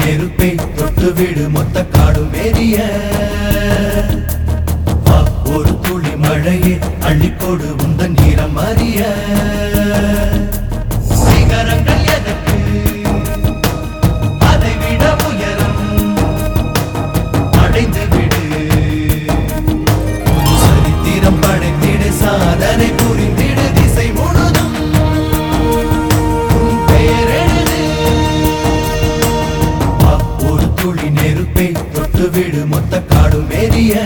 நெருப்பை தொட்டு விடு மொத்த காடும் எரிய வா, ஒரு துளி மழையே அள்ளிக்கொடு உந்தன் ஈரம் அறிய சிகரங்கள் எதற்கு அதை விட உயரம் அடைந்து விடு புது சரித்திரம் படைத்திடு சாதனை புரிந்திடு திசை முழுதும் உன் பெயரெழுது வா, ஒரு துளி நெருப்பை தொட்டு விடு மொத்த காடும் எரிய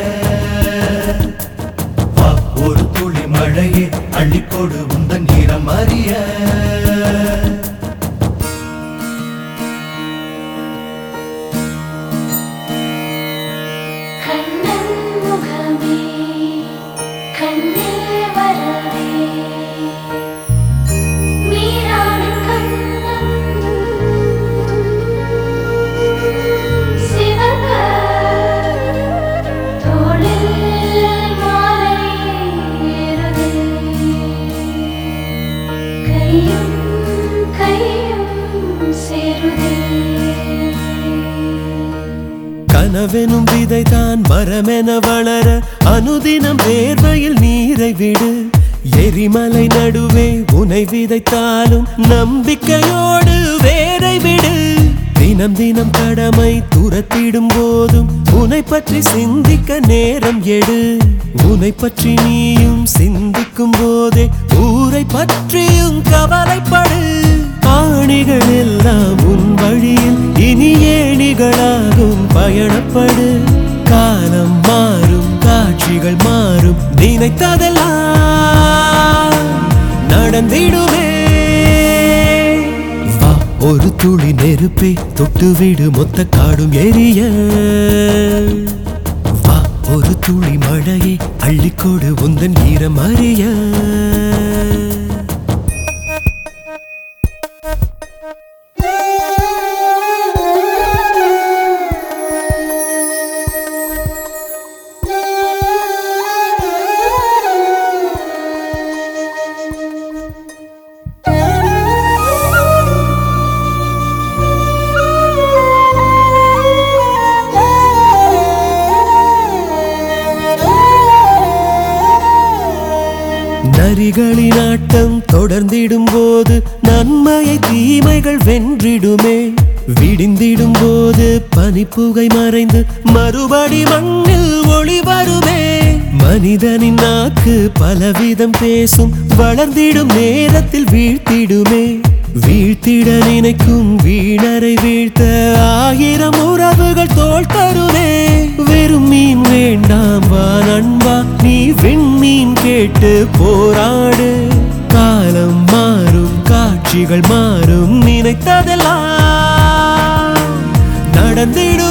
வா, ஒரு துளி மழையே அள்ளிக்கொடு உந்தன் ஈரம் அறிய கண்ணன் முகமே கண்ணில் வரவே மீரான கண்ணம் சிவக தோளில் மாலை ஏறுதே கையும் கையும் சேருதே கனவெனும் விதைதான் மரமென வளர அனுதினம் வேர்வையில் நீரை விடு எரிமலை நடுவே உனை விதைத்தாலும் நம்பிக்கையோடு வேரை விடு தினம் தினம் கடமை துரத்திடும் போதும் உனை பற்றி சிந்திக்க நேரம் எடு உனை பற்றி நீயும் சிந்திக்கும் போதே ஊரை பற்றியும் கவலைப்படு ஆணிகள் எல்லாம் உன் வழியில் இனி ஏணிகளாகும் பயணப்படு காலம் மாறும் காட்சிகள் மாறும் நினைத்ததெல்லாம் நடந்திடுமே வா ஒரு துளி நெருப்பை தொட்டுவிடு மொத்த காடும் எரிய வா ஒரு துளி மழையை அள்ளிக்கொடு உந்தன் ஈரம் அறிய நரிகளின் ஆட்டம் தொடர்ந்திடும் போது நன்மையை தீமைகள் வென்றிடுமே விடிந்திடும் போது பனிப்புகை மறைந்து மறுபடி மண்ணில் ஒளி வருமே மனிதனின் நாக்கு பலவிதம் பேசும் வளர்ந்திடும் நேரத்தில் வீழ்த்திடுமே வீழ்த்திட நினைக்கும் வீணரை வீழ்த்த ஆயிரம் உறவுகள் தோல் தருமே வெறும் மீன் வேண்டாம் வா நண்பா நீ விண்மீன் கேட்டு போராடு காலம் மாறும் காட்சிகள் மாறும் நினைத்ததெல்லாம் நடந்திடும்